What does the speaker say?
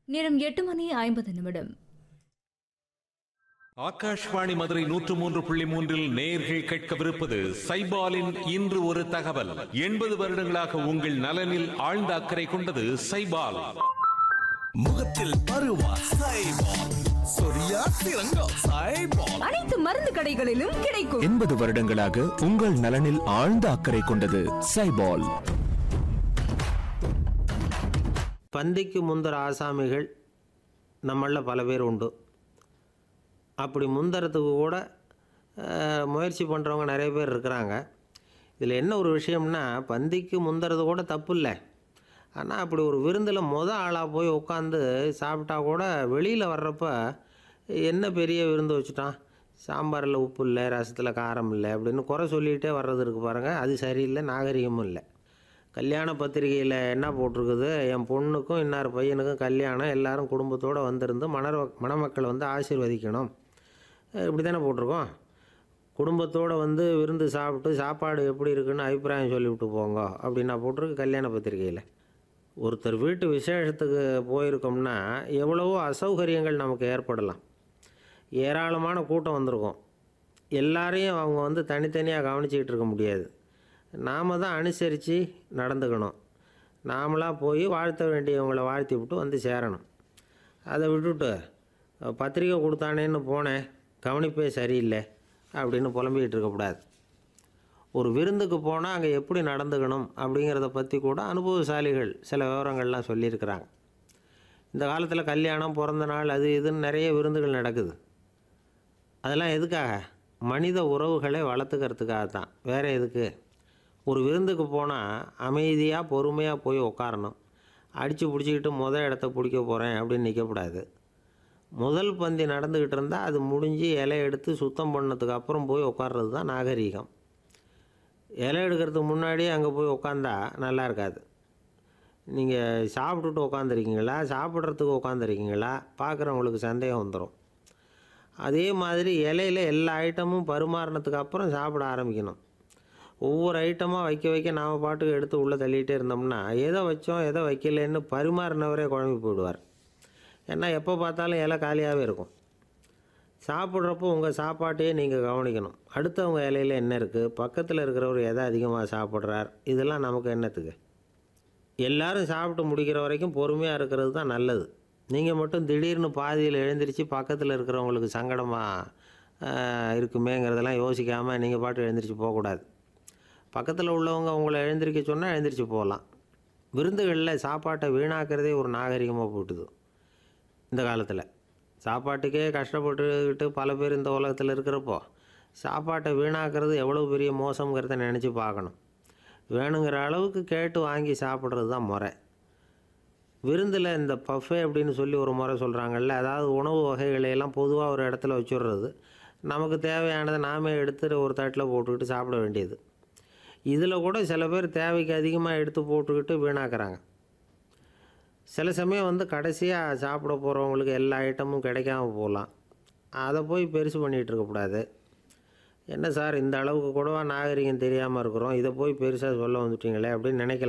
நேரம் எட்டு மணி ஐம்பது நிமிடம் ஆகாஷ்வாணி மதுரை நூற்று மூன்று புள்ளி மூன்றில் நேர்கள் கேட்கவிருப்பது சைபாலின் இன்று ஒரு தகவல் எண்பது வருடங்களாக உங்கள் நலனில் ஆழ்ந்த அக்கறை கொண்டது சைபால் முகத்தில் பருவா சைபால் சொரியா சிறங்கோ சைபால் அனைத்து மருந்து கடைகளிலும் கிடைக்கும் எண்பது வருடங்களாக உங்கள் நலனில் ஆழ்ந்த அக்கறை கொண்டது சைபால் பந்திக்கு முந்தர ஆசாமிகள் நம்மளில் பல பேர் உண்டு அப்படி முந்தறதுக்கு கூட அஹ், முயற்சி பண்ணுறவங்க நிறைய பேர் இருக்கிறாங்க இதில் என்ன ஒரு விஷயம்னா பந்திக்கு முந்துறது கூட தப்பு இல்லை ஆனால் அப்படி ஒரு விருந்தில் முத ஆளாக போய் உட்காந்து சாப்பிட்டா கூட வெளியில் வர்றப்ப என்ன பெரிய விருந்து வச்சுட்டான் சாம்பாரில் உப்பு இல்லை ரசத்தில் காரம் இல்லை அப்படின்னு குறை சொல்லிகிட்டே வர்றது இருக்குது பாருங்கள் அது சரியில்லை நாகரிகமும் இல்லை கல்யாண பத்திரிகையில் என்ன போட்டிருக்குது என் பொண்ணுக்கும் இன்னார் பையனுக்கும் கல்யாணம் எல்லாரும் குடும்பத்தோடு வந்திருந்து மணர் மணமக்கள் வந்து ஆசீர்வதிக்கணும் அஹ் இப்படி தானே போட்டிருக்கோம் குடும்பத்தோடு வந்து விருந்து சாப்பிட்டு சாப்பாடு எப்படி இருக்குன்னு அபிப்பிராயம் சொல்லிவிட்டு போங்க அப்படின்னா போட்டிருக்கு கல்யாண பத்திரிகையில் ஒருத்தர் வீட்டு விசேஷத்துக்கு போயிருக்கோம்னா எவ்வளவோ அசௌகரியங்கள் நமக்கு ஏற்படலாம் ஏராளமான கூட்டம் வந்திருக்கும் எல்லாரையும் அவங்க வந்து தனித்தனியாக கவனிச்சிக்கிட்டு இருக்க முடியாது நாம் தான் அனுசரித்து நடந்துக்கணும் நாமளாக போய் வாழ்த்த வேண்டியவங்களை வாழ்த்தி விட்டு வந்து சேரணும் அதை விட்டுட்டு அஹ், பத்திரிக்கை கொடுத்தானேன்னு போனேன் கவனிப்பே சரியில்லை அப்படின்னு புலம்பிக்கிட்டு இருக்கக்கூடாது ஒரு விருந்துக்கு போனால் அங்கே எப்படி நடந்துக்கணும் அப்படிங்கிறத பற்றி கூட அனுபவசாலிகள் சில விவரங்கள்லாம் சொல்லியிருக்கிறாங்க இந்த காலத்தில் கல்யாணம் பிறந்த நாள் அது இதுன்னு நிறைய விருந்துகள் நடக்குது அதெல்லாம் எதுக்காக மனித உறவுகளை வளர்த்துக்கிறதுக்காக தான் வேறு எதுக்கு ஒரு விருந்துக்கு போனால் அமைதியாக பொறுமையாக போய் உட்காரணும் அடித்து பிடிச்சிக்கிட்டு முத இடத்த பிடிக்க போகிறேன் அப்படின்னு நிற்கக்கூடாது முதல் பந்தி நடந்துக்கிட்டு இருந்தால் அது முடிஞ்சு இலை எடுத்து சுத்தம் பண்ணதுக்கு அப்புறம் போய் உட்கார்றது தான் நாகரீகம் இலை எடுக்கிறதுக்கு முன்னாடியே அங்கே போய் உட்காந்தா நல்லா இருக்காது நீங்கள் சாப்பிட்டுட்டு உட்காந்துருக்கீங்களா சாப்பிட்றதுக்கு உட்காந்துருக்கீங்களா பார்க்குறவங்களுக்கு சந்தேகம் வந்துடும் அதே மாதிரி இலையில எல்லா ஐட்டமும் பரிமாறினதுக்கு அப்புறம் சாப்பிட ஆரம்பிக்கணும் ஒவ்வொரு ஐட்டமாக வைக்க வைக்க நாம் பாட்டுக்கு எடுத்து உள்ளே தள்ளிகிட்டே இருந்தோம்னா எதை வச்சோம் எதை வைக்கலன்னு பரிமாறினவரே குழம்பி போயிடுவார் ஏன்னா எப்போ பார்த்தாலும் இலை காலியாகவே இருக்கும் சாப்பிட்றப்போ உங்கள் சாப்பாட்டையே நீங்கள் கவனிக்கணும் அடுத்தவங்க இலையில என்ன இருக்குது பக்கத்தில் இருக்கிறவர் எதை அதிகமாக சாப்பிட்றார் இதெல்லாம் நமக்கு என்னத்துக்கு எல்லாரும் சாப்பிட்டு முடிக்கிற வரைக்கும் பொறுமையாக இருக்கிறது தான் நல்லது நீங்கள் மட்டும் திடீர்னு பாதியில் எழுந்திரிச்சு பக்கத்தில் இருக்கிறவங்களுக்கு சங்கடமாக இருக்குமேங்கிறதெல்லாம் யோசிக்காமல் நீங்கள் பாட்டு எழுந்திரிச்சு போகக்கூடாது பக்கத்தில் உள்ளவங்க உங்களை எழுந்திரிக்க சொன்னால் எழுந்திரிச்சு போகலாம் விருந்துகளில் சாப்பாட்டை வீணாக்கிறதே ஒரு நாகரிகமாக போட்டுது இந்த காலத்தில் சாப்பாட்டுக்கே கஷ்டப்பட்டுக்கிட்டு பல பேர் இந்த உலகத்தில் இருக்கிறப்போ சாப்பாட்டை வீணாக்கிறது எவ்வளோ பெரிய மோசங்கிறத நினச்சி பார்க்கணும் வேணுங்கிற அளவுக்கு கேட்டு வாங்கி சாப்பிட்றது தான் முறை விருந்தில் இந்த பஃபே அப்படின்னு சொல்லி ஒரு முறை சொல்கிறாங்கல்ல அதாவது உணவு வகைகளை எல்லாம் பொதுவாக ஒரு இடத்துல வச்சுடுறது நமக்கு தேவையானதை நாமே எடுத்து ஒரு தட்டில் போட்டுக்கிட்டு சாப்பிட வேண்டியது இதில் கூட சில பேர் தேவைக்கு அதிகமாக எடுத்து போட்டுக்கிட்டு வீணாக்குறாங்க சில சமயம் வந்து கடைசியாக சாப்பிட போகிறவங்களுக்கு எல்லா ஐட்டமும் கிடைக்காம போகலாம் அதை போய் பெருசு பண்ணிகிட்டு இருக்கக்கூடாது என்ன சார் இந்த அளவுக்கு கூடவா நாகரிகம் தெரியாமல் இருக்கிறோம் இதை போய் பெருசாக சொல்ல வந்துட்டீங்களே அப்படின்னு நினைக்கலாம்